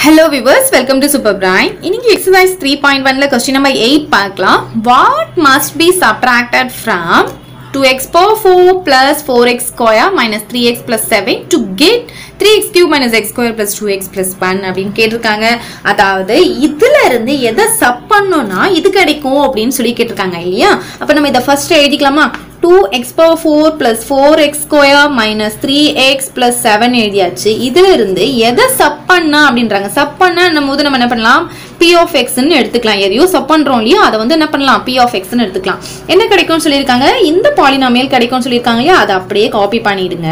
hello viewers welcome to super brain இன்னைக்கு exercise three point ஒன்ல question number eight பார்க்கலாம் what must be subtracted from two x power four plus four x square minus three x plus seven to get three x cube minus x square plus two x plus one அப்படின்னு கேட்டிருக்காங்க அதாவது இதுல இருந்து எதை sub பண்ணோம்னா இது கிடைக்கும் அப்படின்னு சொல்லி கேட்டிருக்காங்க இல்லையா அப்ப நம்ம இதை ஃபர்ஸ்ட் எழுதிக்கலாமா two x power four plus four x square minus three x plus seven எழுதியாச்சு இதுல இருந்து எதை சப் பண்ணா அப்படின்றாங்க சப் பண்ணா நம்ம போது நம்ம என்ன பண்ணலாம் பி ஆஃப் எக்ஸ்ன்னு எடுத்துக்கலாம் எதையோ சப் பண்றோம் இல்லையா அதை வந்து என்ன பண்ணலாம் பி ஆஃப் எக்ஸ்ன்னு எடுத்துக்கலாம் என்ன கிடைக்கும்னு சொல்லியிருக்காங்க இந்த பாலினாமியல் கிடைக்கும்னு சொல்லியிருக்காங்க இல்லையா அதை அப்படியே காப்பி பண்ணிடுங்க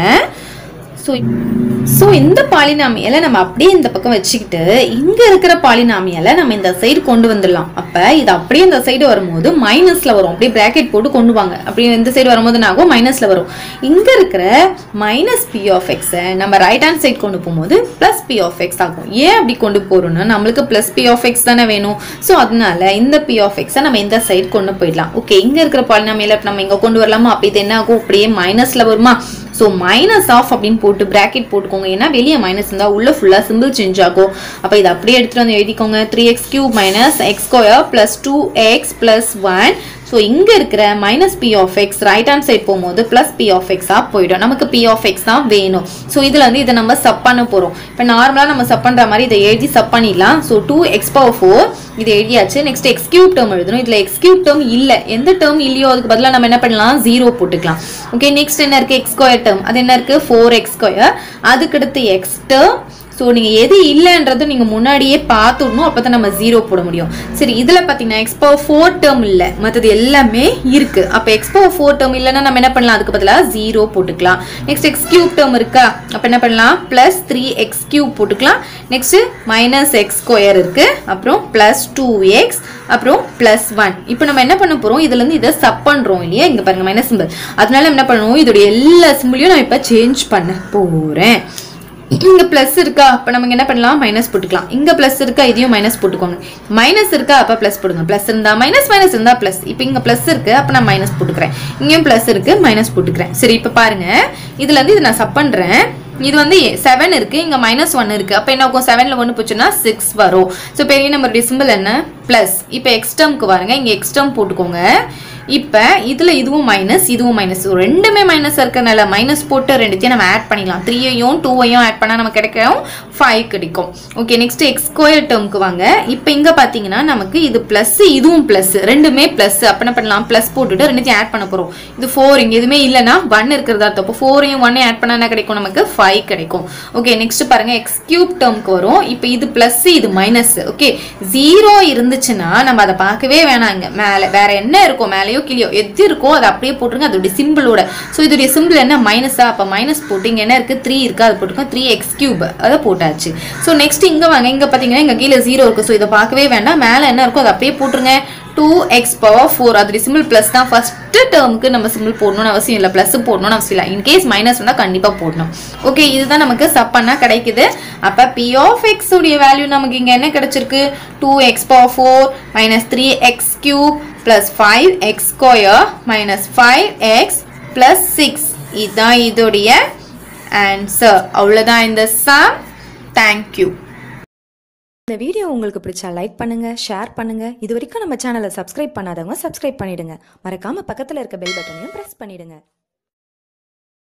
ஸோ ஸோ இந்த பாலினாமியலை நம்ம அப்படியே இந்த பக்கம் வச்சுக்கிட்டு இங்க இருக்கிற பாலினாமியலை நம்ம இந்த சைடு கொண்டு வந்துடலாம் அப்ப இது அப்படியே இந்த சைடு வரும்போது மைனஸ்ல வரும் அப்படியே பிராக்கெட் போட்டு கொண்டு வாங்க அப்படியே இந்த சைடு வரும்போது என்ன ஆகும் மைனஸ்ல வரும் இங்க இருக்கிற மைனஸ் பி ஆஃப் எக்ஸை நம்ம ரைட் ஹேண்ட் சைடு கொண்டு போகும்போது பிளஸ் பி ஆஃப் எக்ஸ் ஆகும் ஏன் அப்படி கொண்டு போறோம்னா நம்மளுக்கு பிளஸ் பி ஆஃப் எக்ஸ் தானே வேணும் ஸோ அதனால இந்த பி ஆஃப் எக்ஸை நம்ம இந்த சைடு கொண்டு போயிடலாம் ஓகே இங்க இருக்கிற பாலினாமியலை நம்ம இங்க கொண்டு வரலாமா அப்ப இது என்ன ஆகும் அப்படியே மைனஸ்ல வருமா ஸோ மைனஸ் ஆஃப் அப்படின்னு போட்டு பிராக்கெட் போட்டுக்கோங்க ஏன்னா வெளியே மைனஸ் இருந்தால் உள்ள ஃபுல்லாக சிம்பிள் சேஞ்ச் ஆகும் அப்போ இதை அப்படியே எடுத்துகிட்டு வந்து எழுதிக்கோங்க three x cube minus x square plus two x plus one so இங்கே இருக்கிற minus P of x right hand side போகும்போது ப்ளஸ் பி ஆஃப் எக்ஸாக போயிடும் நமக்கு பி ஆஃப் எக்ஸ் தான் வேணும் ஸோ இதில் வந்து இதை நம்ம சப் பண்ண போகிறோம் இப்போ நார்மலாக நம்ம சப் பண்ணுற மாதிரி இதை எழுதி சப் பண்ணிடலாம் so two x power four இது எழுதியாச்சு நெக்ஸ்ட் எக்ஸ் கியூப் டேர்ம் எழுதணும் இதில் எக்ஸ் கியூப் டேர்ம் இல்லை எந்த டேர்ம் இல்லையோ அதுக்கு பதிலாக நம்ம என்ன பண்ணலாம் ஜீரோ போட்டுக்கலாம் ஓகே நெக்ஸ்ட் என்ன இருக்குது எக்ஸ் ஸ்கொயர் டேர்ம் அது என்ன இருக்குது ஃபோர் எக்ஸ் ஸ்கொயர் அதுக்கடுத்து எக்ஸ் டேர்ம் ஸோ நீங்கள் எது இல்லைன்றது நீங்கள் முன்னாடியே பார்த்துடணும் அப்போ தான் நம்ம ஜீரோ போட முடியும் சரி இதில் பார்த்தீங்கன்னா எக்ஸ் பவர் ஃபோர் டேர்ம் இல்லை மற்றது எல்லாமே இருக்குது அப்போ எக்ஸ் பவர் ஃபோர் டேர்ம் இல்லைன்னா நம்ம என்ன பண்ணலாம் அதுக்கு பதிலாக ஜீரோ போட்டுக்கலாம் நெக்ஸ்ட் எக்ஸ் கியூப் டேர்ம் இருக்கா அப்போ என்ன பண்ணலாம் ப்ளஸ் த்ரீ எக்ஸ் கியூப் போட்டுக்கலாம் நெக்ஸ்ட்டு மைனஸ் எக்ஸ் ஸ்கொயர் இருக்குது அப்புறம் ப்ளஸ் டூ எக்ஸ் அப்புறம் ப்ளஸ் ஒன் இப்போ நம்ம என்ன பண்ண போகிறோம் இதுலேருந்து இதை சப் பண்ணுறோம் இல்லையா இங்கே பாருங்கள் மைனஸ் சிம்பிள் அதனால என்ன பண்ணணும் இதோடைய எல்லா சிம்பிளையும் நான் இப்போ சேஞ்ச் பண்ண போகிறேன் இங்க பிளஸ் இருக்கா அப்ப நம்ம என்ன பண்ணலாம் மைனஸ் போட்டுக்கலாம் இங்க பிளஸ் இருக்கா இதையும் மைனஸ் போட்டுக்கோங்க மைனஸ் இருக்கா அப்ப பிளஸ் போடுங்க பிளஸ் இருந்தா மைனஸ் மைனஸ் இருந்தா பிளஸ் இப்போ இங்க பிளஸ் இருக்கு அப்ப நான் மைனஸ் போட்டுக்கிறேன் இங்கேயும் பிளஸ் இருக்கு மைனஸ் போட்டுக்கிறேன் சரி இப்ப பாருங்க இதுல இருந்து இது நான் சப் பண்றேன் இது வந்து செவன் இருக்கு இங்க மைனஸ் ஒன் இருக்கு அப்ப என்ன ஆகும் செவன்ல ஒன்று போச்சுன்னா சிக்ஸ் வரும் ஸோ பெரிய நம்பருடைய சிம்பிள் என்ன பிளஸ் இப்போ எக்ஸ்டம்க்கு பாருங்க இங்க எக்ஸ்டம் போட்டுக்கோங்க இப்போ இதில் இதுவும் மைனஸ் இதுவும் மைனஸ் ரெண்டுமே மைனஸ் இருக்கறனால மைனஸ் போட்டு ரெண்டுத்தையும் நம்ம ஆட் பண்ணிக்கலாம் த்ரீயையும் டூவையும் ஆட் பண்ணால் நமக்கு கிடைக்கும் ஃபைவ் கிடைக்கும் ஓகே நெக்ஸ்ட் எக்ஸ் ஸ்கொயர் டேர்முக்கு வாங்க இப்போ இங்கே பார்த்தீங்கன்னா நமக்கு இது ப்ளஸ் இதுவும் ப்ளஸ் ரெண்டுமே ப்ளஸ் அப்போ என்ன பண்ணலாம் ப்ளஸ் போட்டுட்டு ரெண்டுத்தையும் ஆட் பண்ண போகிறோம் இது ஃபோர் இங்கே எதுவுமே இல்லைன்னா ஒன் இருக்கிறதா அர்த்தம் அப்போ ஃபோரையும் ஒன்னையும் ஆட் பண்ணால் என்ன கிடைக்கும் நமக்கு ஃபைவ் கிடைக்கும் ஓகே நெக்ஸ்ட் பாருங்க எக்ஸ் கியூப் டேர்முக்கு வரும் இப்போ இது ப்ளஸ் இது மைனஸ் ஓகே ஜீரோ இருந்துச்சுன்னா நம்ம அதை பார்க்கவே வேணாங்க மேலே வேற என்ன இருக்கும் மேலேயோ கீழேயோ எது இருக்கோ அதை அப்படியே போட்டுருங்க அதோடைய சிம்பிளோட ஸோ இதோடைய சிம்பிள் என்ன மைனஸா அப்போ மைனஸ் போட்டு இங்கே என்ன இருக்குது த்ரீ இருக்குது அதை போட்டுக்கோங்க த்ரீ எக்ஸ் கியூப் அதை போட்டாச்சு ஸோ நெக்ஸ்ட் இங்கே வாங்க இங்கே பார்த்தீங்கன்னா இங்கே கீழே ஜீரோ இருக்குது ஸோ இதை பார்க்கவே வேண்டாம் மேலே என்ன இருக்கோ அதை அப்படியே போட்டுருங்க டூ எக்ஸ் பவர் ஃபோர் அதோடைய சிம்பிள் ப்ளஸ் தான் ஃபஸ்ட்டு டேர்முக்கு நம்ம சிம்பிள் போடணும்னு அவசியம் இல்லை ப்ளஸ் போடணும்னு அவசியம் இல்லை இன்கேஸ் மைனஸ் வந்தால் கண்டிப்பாக போடணும் ஓகே இதுதான் நமக்கு சப் பண்ணால் கிடைக்குது அப்போ பி ஆஃப் எக்ஸ் உடைய வேல்யூ நமக்கு இங்கே என்ன கிடைச்சிருக்கு two x power four minus three x cube plus five x square minus five x plus six இதுதான் இதோடைய ஆன்சர் அவ்வளோதான் இந்த சம் தேங்க்யூ இந்த வீடியோ உங்களுக்கு பிடிச்சா லைக் பண்ணுங்க ஷேர் பண்ணுங்க இது வரைக்கும் நம்ம சேனலை சப்ஸ்கிரைப் பண்ணாதவங்க சப்ஸ்கிரைப் பண்ணிடுங்க மறக்காம பக்கத்துல இருக்க பெல் பட்டனையும் பிரஸ் பண்ணிடுங்க